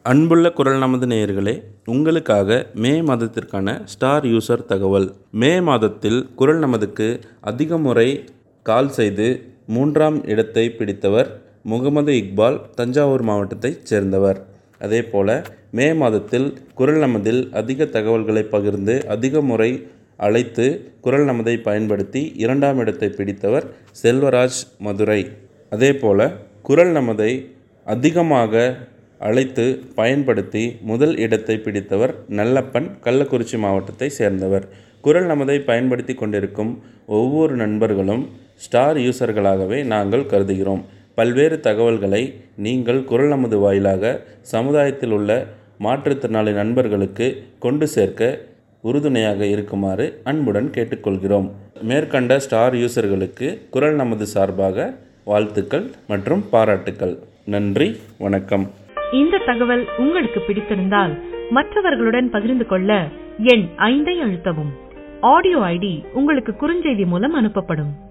அன்புள்ள குரல் நமது நேயர்களே உங்களுக்காக மே மாதத்திற்கான ஸ்டார் யூசர் தகவல் மே மாதத்தில் குரல் நமதுக்கு அதிக முறை கால் செய்து மூன்றாம் இடத்தை பிடித்தவர் முகமது இக்பால் தஞ்சாவூர் மாவட்டத்தைச் சேர்ந்தவர் அதே போல் மே மாதத்தில் குரல் நமதில் அதிக தகவல்களை பகிர்ந்து அதிக முறை அழைத்து குரல் நமதை பயன்படுத்தி இரண்டாம் இடத்தை பிடித்தவர் செல்வராஜ் மதுரை அதே போல் குரல் நமதை அதிகமாக அழைத்து பயன்படுத்தி முதல் இடத்தை பிடித்தவர் நல்லப்பன் கள்ளக்குறிச்சி மாவட்டத்தை சேர்ந்தவர் குரல் நமதை பயன்படுத்தி கொண்டிருக்கும் ஒவ்வொரு நண்பர்களும் ஸ்டார் யூசர்களாகவே நாங்கள் கருதுகிறோம் பல்வேறு தகவல்களை நீங்கள் குரல் நமது வாயிலாக சமுதாயத்தில் உள்ள மாற்றுத்திறனாளி நண்பர்களுக்கு கொண்டு சேர்க்க உறுதுணையாக இருக்குமாறு அன்புடன் கேட்டுக்கொள்கிறோம் மேற்கண்ட ஸ்டார் யூசர்களுக்கு குரல் நமது சார்பாக வாழ்த்துக்கள் மற்றும் பாராட்டுக்கள் நன்றி வணக்கம் இந்த தகவல் உங்களுக்கு பிடித்திருந்தால் மற்றவர்களுடன் பகிர்ந்து கொள்ள எண் ஐந்தை அழுத்தவும் ஆடியோ ஐடி உங்களுக்கு குறுஞ்செய்தி மூலம் அனுப்பப்படும்